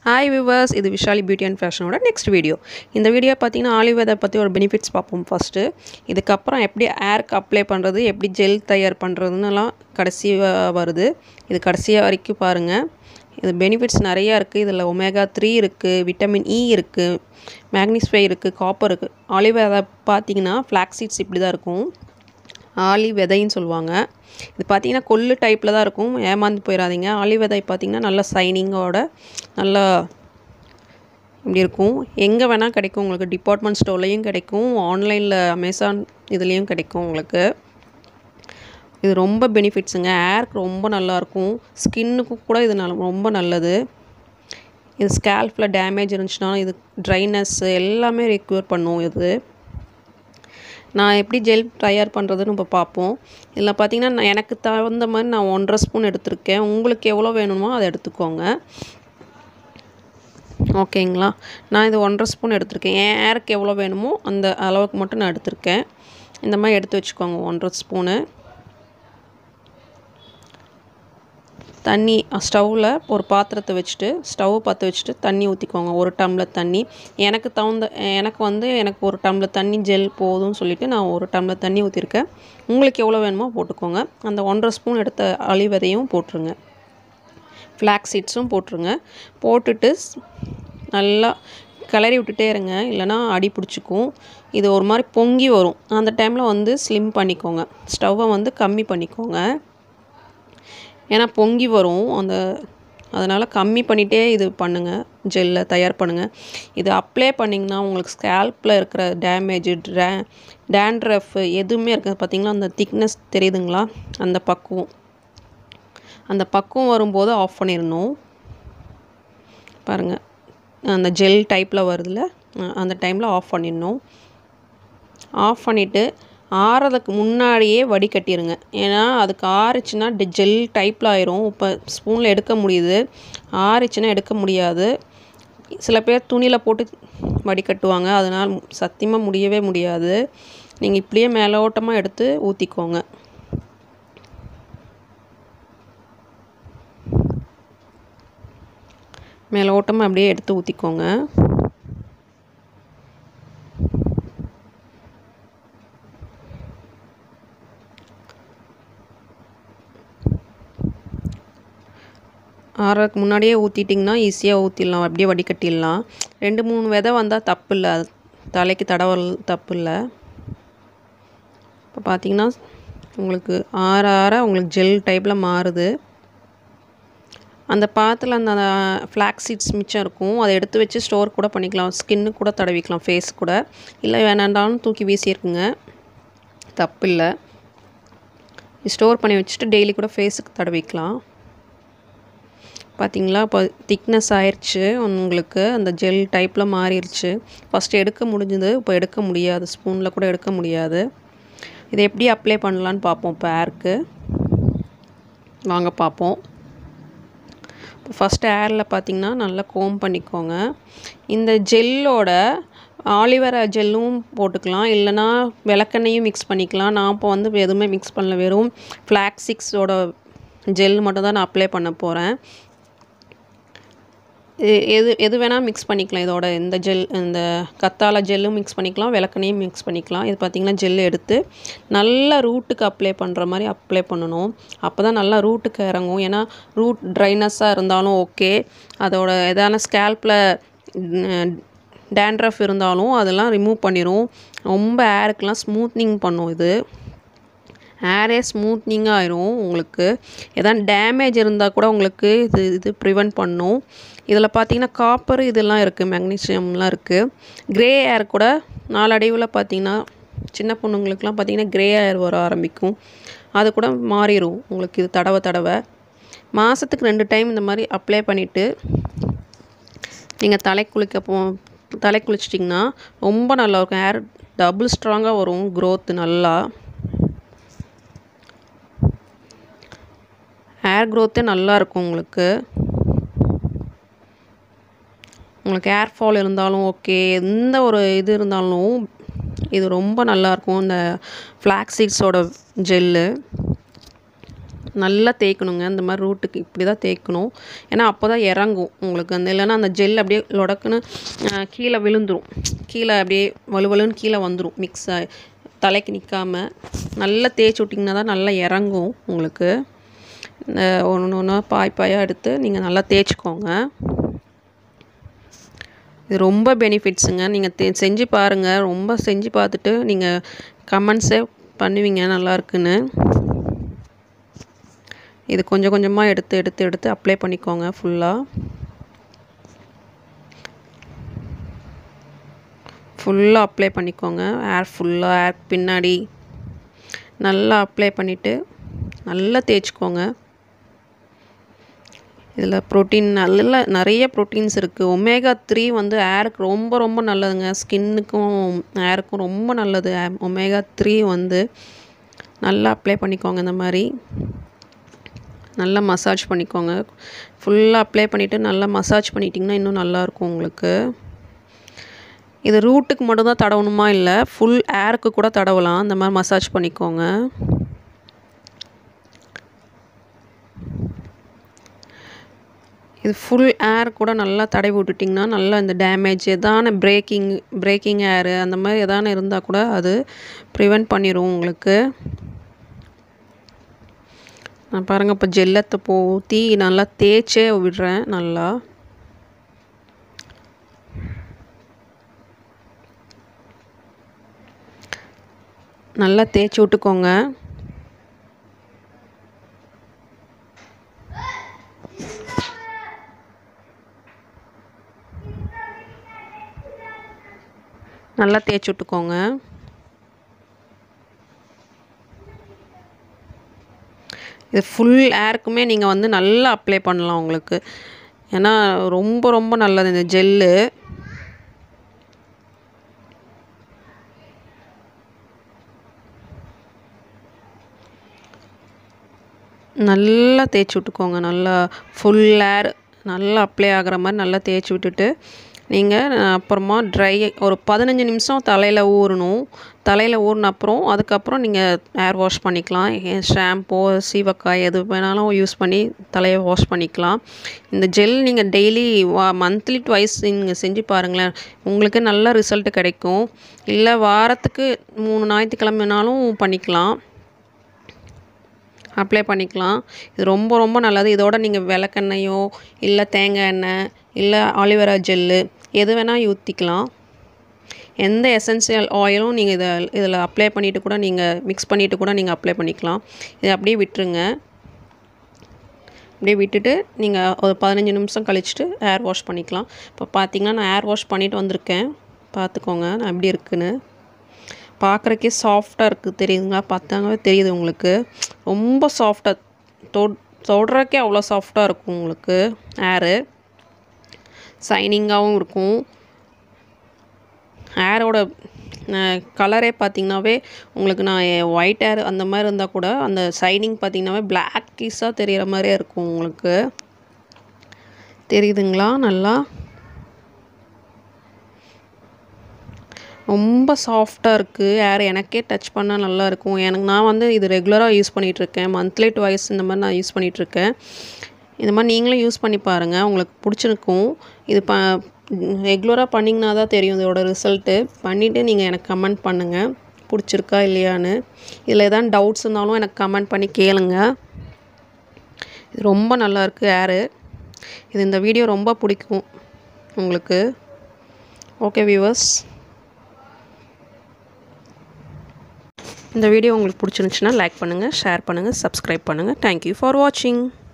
hi viewers இது Vishali beauty and ஃபேஷனோட next video இந்த வீடியோ பார்த்தீங்கன்னா ஆலிவேதை பற்றி ஒரு பெனிஃபிட்ஸ் பார்ப்போம் ஃபஸ்ட்டு இதுக்கப்புறம் எப்படி ஏருக்கு அப்ளை பண்ணுறது எப்படி ஜெல் தயார் பண்ணுறதுன்னுலாம் கடைசி வ- வருது இது கடைசியாக வரைக்கும் பாருங்கள் இது பெனிஃபிட்ஸ் நிறையா இருக்குது இதில் ஒமேகா த்ரீ இருக்குது விட்டமின் இ இருக்குது மேக்னீஸ்ஃபை இருக்குது காப்பர் இருக்குது ஆலிவேதை பார்த்தீங்கன்னா ஃப்ளாக் சீட்ஸ் இப்படி தான் இருக்கும் ஆலி விதைன்னு சொல்லுவாங்க இது பார்த்தீங்கன்னா கொள்ளு டைப்பில் தான் இருக்கும் ஏமாந்து போயிடாதீங்க ஆலி விதை பார்த்தீங்கன்னா நல்ல சைனிங்கோட நல்லா இப்படி இருக்கும் எங்கே வேணால் கிடைக்கும் உங்களுக்கு டிபார்ட்மெண்ட் ஸ்டோர்லேயும் கிடைக்கும் ஆன்லைனில் அமேசான் இதுலேயும் கிடைக்கும் உங்களுக்கு இது ரொம்ப பெனிஃபிட்ஸுங்க ஏர்க்கு ரொம்ப நல்லாயிருக்கும் ஸ்கின்னுக்கும் கூட இது நல்ல ரொம்ப நல்லது இது ஸ்கேல்ஃபில் டேமேஜ் இருந்துச்சுன்னா இது ட்ரைனஸ் எல்லாமே ரெக்யூர் பண்ணும் இது நான் எப்படி ஜெல் தயார் பண்ணுறதுன்னு இப்போ பார்ப்போம் இதில் பார்த்தீங்கன்னா நான் எனக்கு தகுந்த மாதிரி நான் ஒன்றரை ஸ்பூன் எடுத்திருக்கேன் உங்களுக்கு எவ்வளோ வேணுமோ அதை எடுத்துக்கோங்க ஓகேங்களா நான் இது ஒன்றரை ஸ்பூன் எடுத்திருக்கேன் என் ஏருக்கு எவ்வளோ வேணுமோ அந்த அளவுக்கு மட்டும் நான் எடுத்திருக்கேன் இந்த மாதிரி எடுத்து வச்சுக்கோங்க ஒன்றரை ஸ்பூனு தண்ணி ஸ்டவ்வில் ஒரு பாத்திரத்தை வச்சுட்டு ஸ்டவ் பற்ற வச்சுட்டு தண்ணி ஊற்றிக்கோங்க ஒரு டம்ளர் தண்ணி எனக்கு தகுந்த எனக்கு வந்து எனக்கு ஒரு டம்ளர் தண்ணி ஜெல் போதும்னு சொல்லிட்டு நான் ஒரு டம்ளர் தண்ணி ஊற்றிருக்கேன் உங்களுக்கு எவ்வளோ வேணுமோ போட்டுக்கோங்க அந்த ஒன்றரை ஸ்பூன் எடுத்த அழிவதையும் போட்டுருங்க ஃப்ளாக் சீட்ஸும் போட்டுருங்க போட்டுட்டு ஸ்- நல்லா கிளறி விட்டுட்டே இருங்க இல்லைன்னா அடி பிடிச்சிக்கும் இது ஒரு மாதிரி பொங்கி வரும் அந்த டைமில் வந்து ஸ்லிம் பண்ணிக்கோங்க ஸ்டவ்வை வந்து கம்மி பண்ணிக்கோங்க ஏன்னா பொங்கி வரும் அந்த அதனால் கம்மி பண்ணிகிட்டே இது பண்ணுங்கள் ஜெல்லை தயார் பண்ணுங்கள் இது அப்ளை பண்ணிங்கன்னா உங்களுக்கு ஸ்கேல்பில் இருக்கிற டேமேஜ் டே டேண்ட்ரஃப் எதுவுமே இருக்காது பார்த்தீங்களா அந்த திக்னஸ் தெரியுதுங்களா அந்த பக்குவம் அந்த பக்குவம் வரும்போது ஆஃப் பண்ணிடணும் பாருங்கள் அந்த ஜெல் டைப்பில் வருதுல்ல அஹ் அந்த டைமில் ஆஃப் பண்ணிடணும் ஆஃப் பண்ணிவிட்டு ஆறதுக்கு முன்னாடியே வடிகட்டிடுங்க ஏன்னா அதுக்கு ஆறுச்சுன்னா ஜெல் டைப்பில் ஆயிரும் இப்போ ஸ்பூனில் எடுக்க முடியுது ஆறுச்சுன்னா எடுக்க முடியாது சில பேர் துணியில் போட்டு வடிகட்டுவாங்க அதனால் சத்தியமாக முடியவே முடியாது நீங்கள் இப்படியே மேலோட்டமாக எடுத்து ஊற்றிக்கோங்க மேலோட்டமாக அப்படியே எடுத்து ஊற்றிக்கோங்க ஆறதுக்கு முன்னாடியே ஊற்றிட்டிங்கன்னா ஈஸியாக ஊற்றிடலாம் அப்படியே வடிகட்டிடலாம் ரெண்டு மூணு விதை வந்தால் தப்பு இல்லை தலைக்கு தடவல் தப்பு இல்லை இப்போ பார்த்தீங்கன்னா உங்களுக்கு ஆற ஆற உங்களுக்கு ஜெல் டைப்பில் மாறுது அந்த பாத்தில் அந்த ஃப்ளாக் சீட்ஸ் மிச்சம் இருக்கும் அதை எடுத்து வச்சு ஸ்டோர் கூட பண்ணிக்கலாம் ஸ்கின்னு கூட தடவிக்கலாம் ஃபேஸ் கூட இல்லை வேணாண்டாலும் தூக்கி வீசியிருக்குங்க தப்பு இல்லை ஸ்டோர் பண்ணி வச்சுட்டு டெய்லி கூட ஃபேஸுக்கு தடவிக்கலாம் பார்த்தீங்களா இப்போ திக்னஸ் ஆயிடுச்சு உங்களுக்கு அந்த ஜெல் டைப்பில் மாறிடுச்சு ஃபஸ்ட்டு எடுக்க முடிஞ்சுது இப்போ எடுக்க முடியாது ஸ்பூனில் கூட எடுக்க முடியாது இதை எப்படி அப்ளை பண்ணலான்னு பார்ப்போம் இப்போ ஏருக்கு வாங்க பார்ப்போம் இப்போ ஃபஸ்ட்டு ஏரில் பார்த்தீங்கன்னா நல்லா கோம் பண்ணிக்கோங்க இந்த ஜெல்லோட ஆலிவேரா ஜெல்லும் போட்டுக்கலாம் இல்லைன்னா விளக்கெண்ணையும் மிக்ஸ் பண்ணிக்கலாம் நான் இப்போ வந்து எதுவுமே மிக்ஸ் பண்ணல வெறும் ஃப்ளாக் சிக்ஸோட ஜெல் மட்டும் தான் நான் அப்ளை பண்ண போகிறேன் எ- எது எது வேணால் மிக்ஸ் பண்ணிக்கலாம் இதோட இந்த ஜெல் இந்த கத்தாழை ஜெல்லும் மிக்ஸ் பண்ணிக்கலாம் விளக்கெண்ணையும் மிக்ஸ் பண்ணிக்கலாம் இது பார்த்திங்கன்னா ஜெல் எடுத்து நல்லா ரூட்டுக்கு அப்ளை பண்ணுற மாதிரி அப்ளை பண்ணணும் அப்போ தான் நல்லா ரூட்டுக்கு இறங்கும் ஏன்னா ரூட் ட்ரைனஸ்ஸாக இருந்தாலும் ஓகே அதோட எதான ஸ்கேல்பில் டேண்ட்ரஃப் இருந்தாலும் அதெல்லாம் ரிமூவ் பண்ணிடும் ரொம்ப ஏருக்கெலாம் ஸ்மூத்னிங் பண்ணும் இது ஹேரே ஸ்மூத்னிங்காக ஆயிரும் உங்களுக்கு எதாவது டேமேஜ் இருந்தால் கூட உங்களுக்கு இது இது ப்ரிவெண்ட் பண்ணும் இதில் பார்த்தீங்கன்னா காப்பர் இதெல்லாம் இருக்குது மெக்னீஷியம்லாம் இருக்குது கிரே ஏர் கூட நாளடைவில் பார்த்தீங்கன்னா சின்ன பொண்ணுங்களுக்குலாம் பார்த்தீங்கன்னா கிரே ஏர் வர ஆரம்பிக்கும் அது கூட மாறிடும் உங்களுக்கு இது தடவை தடவை மாதத்துக்கு ரெண்டு டைம் இந்த மாதிரி அப்ளை பண்ணிவிட்டு நீங்கள் தலை குளிக்க போ தலை குளிச்சிட்டிங்கன்னா ரொம்ப நல்லா இருக்கும் ஹேர் டபுள் ஸ்ட்ராங்காக வரும் growth நல்லா ஹேர் க்ரோத்தே நல்லா இருக்கும் உங்களுக்கு உங்களுக்கு ஹேர் ஃபால் இருந்தாலும் ஓகே எந்த ஒரு இது இருந்தாலும் இது ரொம்ப நல்லாயிருக்கும் இந்த ஃப்ளாக் சீட்ஸோட ஜெல்லு நல்லா தேய்க்கணுங்க இந்த மாதிரி ரூட்டுக்கு இப்படி தான் தேய்க்கணும் ஏன்னா அப்போ தான் இறங்கும் உங்களுக்கு அந்த இல்லைன்னா அந்த ஜெல் அப்படியே லொடக்குன்னு அஹ், கீழே விழுந்துரும் கீழே அப்படியே வலுவலுன்னு கீழே வந்துடும் மிக்ஸ் ஆகி தலைக்கு நிற்காம நல்லா தேய்ச்சி விட்டிங்கன்னா தான் நல்லா இறங்கும் உங்களுக்கு இந்த ஒன்று ஒன்றா பாய் பாயாக எடுத்து நீங்கள் நல்லா தேய்ச்சிக்கோங்க இது ரொம்ப பெனிஃபிட்ஸுங்க நீங்கள் தே செஞ்சு பாருங்கள் ரொம்ப செஞ்சு பார்த்துட்டு நீங்கள் கமெண்ட்ஸே பண்ணுவீங்க நல்லா இருக்குன்னு இது கொஞ்சம் கொஞ்சமாக எடுத்து எடுத்து எடுத்து அப்ளை பண்ணிக்கோங்க ஃபுல்லாக ஃபுல்லாக அப்ளை பண்ணிக்கோங்க ஏர் ஃபுல்லாக ஏர் பின்னாடி நல்லா அப்ளை பண்ணிவிட்டு நல்லா தேய்ச்சிக்கோங்க இதில் ப்ரோட்டீன் நல்ல நிறைய ப்ரோட்டீன்ஸ் இருக்குது ஒமேகா த்ரீ வந்து ஏருக்கு ரொம்ப ரொம்ப நல்லதுங்க ஸ்கின்னுக்கும் ஏருக்கும் ரொம்ப நல்லது ஒமேகா த்ரீ வந்து நல்லா அப்ளை பண்ணிக்கோங்க இந்த மாதிரி நல்லா மசாஜ் பண்ணிக்கோங்க ஃபுல்லாக அப்ளை பண்ணிவிட்டு நல்லா மசாஜ் பண்ணிட்டிங்கன்னா இன்னும் நல்லாயிருக்கும் உங்களுக்கு இது ரூட்டுக்கு மட்டும் தான் தடவணுமா இல்லை ஃபுல் ஏருக்கு கூட தடவலாம் அந்த மாதிரி மசாஜ் பண்ணிக்கோங்க இது ஃபுல் ஏர் கூட நல்லா தடவி விட்டுட்டிங்கன்னா நல்லா இந்த டேமேஜ் எதான பிரேக்கிங் பிரேக்கிங் ஏரு அந்த மாதிரி எதான இருந்தால் கூட அது ப்ரிவெண்ட் பண்ணிடும் உங்களுக்கு நான் பாருங்கள் இப்போ ஜெல்லத்தை ஊற்றி நல்லா தேய்ச்சே விடுறேன் நல்லா நல்லா தேய்ச்சி விட்டுக்கோங்க நல்லா தேய்ச்சி விட்டுக்கோங்க இது ஃபுல் ஏருக்குமே நீங்கள் வந்து நல்லா அப்ளை பண்ணலாம் உங்களுக்கு ஏன்னா ரொம்ப ரொம்ப நல்லது இந்த ஜெல்லு நல்லா தேய்ச்சி விட்டுக்கோங்க நல்லா ஃபுல் ஏர் நல்லா அப்ளை ஆகிற மாதிரி நல்லா தேய்ச்சி விட்டுட்டு நீங்கள் அப்புறமா ட்ரை ஒரு பதினஞ்சு நிமிஷம் தலையில் ஊறணும் தலையில் ஊறின அப்புறம் அதுக்கப்புறம் நீங்கள் ஏர் வாஷ் பண்ணிக்கலாம் ஷாம்போ சீவக்காய் எது வேணாலும் யூஸ் பண்ணி தலையை வாஷ் பண்ணிக்கலாம் இந்த ஜெல் நீங்கள் டெய்லி வா மந்த்லி ட்வைஸ் நீங்கள் செஞ்சு பாருங்களேன் உங்களுக்கு நல்ல ரிசல்ட் கிடைக்கும் இல்லை வாரத்துக்கு மூணு ஞாயிற்றுக்கிழமைனாலும் பண்ணிக்கலாம் அப்ளை பண்ணிக்கலாம் இது ரொம்ப ரொம்ப நல்லது இதோட நீங்கள் விளக்கெண்ணெயோ இல்லை தேங்காய் எண்ணெய் இல்லை ஆலிவேரா ஜெல்லு எது வேணால் ஊற்றிக்கலாம் எந்த எசென்சியல் ஆயிலும் நீங்கள் இதை இதில் அப்ளை பண்ணிவிட்டு கூட நீங்கள் மிக்ஸ் பண்ணிவிட்டு கூட நீங்கள் அப்ளை பண்ணிக்கலாம் இதை அப்படியே விட்டுருங்க அப்படியே விட்டுட்டு நீங்கள் ஒரு பதினஞ்சு நிமிஷம் கழிச்சிட்டு ஏர் வாஷ் பண்ணிக்கலாம் இப்போ பார்த்தீங்கன்னா நான் ஏர் வாஷ் பண்ணிவிட்டு வந்திருக்கேன் பார்த்துக்கோங்க நான் எப்படி இருக்குன்னு பார்க்குறக்கே சாஃப்டாக இருக்குது தெரியுதுங்களா பார்த்தாங்கவே தெரியுது உங்களுக்கு ரொம்ப சாஃப்டாக தொ தொடுறக்கே அவ்வளோ சாஃப்டாக இருக்கும் உங்களுக்கு ஏரு சைனிங்காகவும் இருக்கும் ஏரோட கலரே பார்த்திங்கனாவே உங்களுக்கு நான் ஒயிட் ஏர் அந்த மாதிரி இருந்தால் கூட அந்த சைனிங் பார்த்திங்கனாவே பிளாக் கீஸாக தெரிகிற மாதிரியே இருக்கும் உங்களுக்கு தெரியுதுங்களா நல்லா ரொம்ப சாஃப்டாக இருக்குது ஏர் எனக்கே டச் பண்ணால் நல்லா இருக்கும் எனக்கு நான் வந்து இது ரெகுலராக யூஸ் பண்ணிகிட்ருக்கேன் மந்த்லி டுவைஸ் இந்த மாதிரி நான் யூஸ் பண்ணிகிட்ருக்கேன் இந்த மாதிரி நீங்களும் யூஸ் பண்ணி பாருங்கள் உங்களுக்கு பிடிச்சிருக்கும் இது ப ரெகுலராக பண்ணிங்கன்னா தான் தெரியும் இதோட ரிசல்ட்டு பண்ணிவிட்டு நீங்கள் எனக்கு கமெண்ட் பண்ணுங்கள் பிடிச்சிருக்கா இல்லையான்னு இதில் எதாவது டவுட்ஸ் இருந்தாலும் எனக்கு கமெண்ட் பண்ணி கேளுங்க இது ரொம்ப நல்லாயிருக்கு ஏரு இது இந்த வீடியோ ரொம்ப பிடிக்கும் உங்களுக்கு ஓகே வியூவர்ஸ் இந்த வீடியோ உங்களுக்கு பிடிச்சிருந்துச்சுன்னா லைக் பண்ணுங்கள் ஷேர் பண்ணுங்கள் சப்ஸ்கிரைப் பண்ணுங்கள் தேங்க்யூ ஃபார் வாட்சிங்